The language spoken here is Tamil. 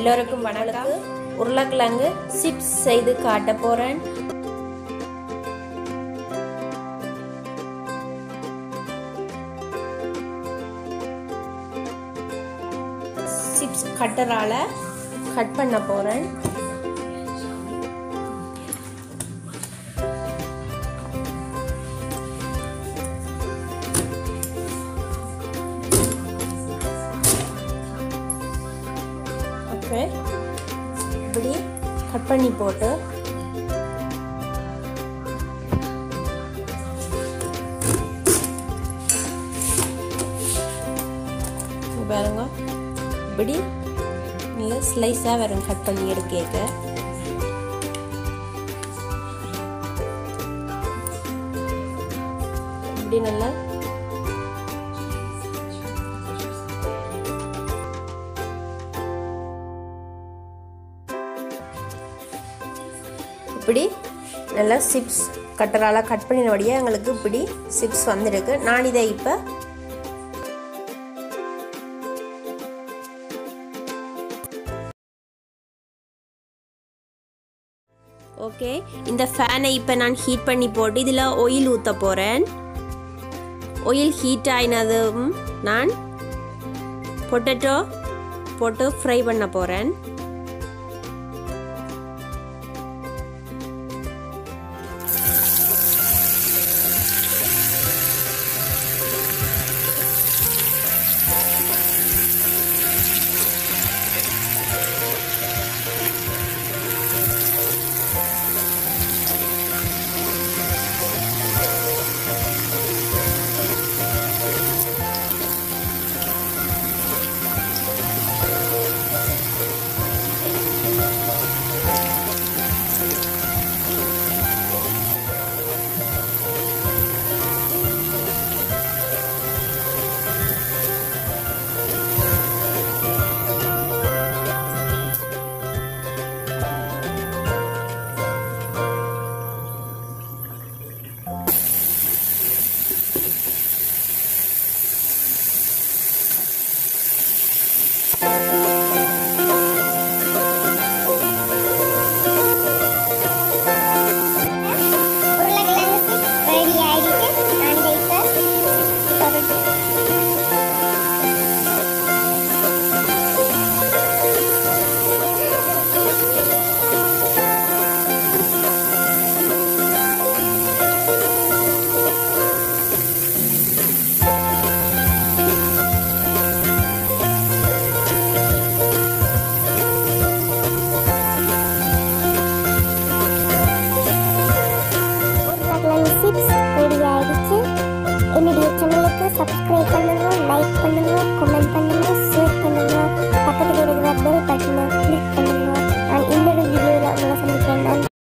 எல்லோருக்கும் வணக்கம் உருளைக்கிழங்கு சிப்ஸ் செய்து காட்ட போறேன் சிப்ஸ் கட்டரால கட் பண்ண போறேன் ஓகே இப்படி கட் பண்ணி போட்டு இங்க பாருங்க இப்படி நல்ல ஸ்லைஸாக வரும் கட் பண்ணி எடுக்க இப்படி நல்லா இப்படி நல்லா சிப்ஸ் கட்டரால் கட் பண்ணினபடியே எங்களுக்கு இப்படி சிப்ஸ் வந்திருக்கு நான் இதை இப்போ ஓகே இந்த ஃபேனை இப்போ நான் ஹீட் பண்ணி போட்டு இதில் ஆயில் ஊற்ற போகிறேன் ஆயில் ஹீட் ஆயினதும் நான் பொட்டேட்டோ போட்டு ஃப்ரை பண்ண போகிறேன் உருளைக்கிழங்கு ரெடி ஆயிடுச்சு நான் இதை இப்போ பொருட்டு உருளைக்கிழங்கு சிப்ஸ் ரெடி ஆயிடுச்சு என்னுடைய சேனலுக்கு சப்ஸ்கிரைப் பண்ணுங்க லைக் பண்ணுங்க கமெண்ட் பண்ணுங்க ஷேர் பண்ணுங்க பக்கத்தில் இருக்கிற பெல் பட்டனை கிளிக் பண்ணுங்க நான் இன்னொரு வீடியோவில் உங்களை சந்திக்கிறேன் நன்றி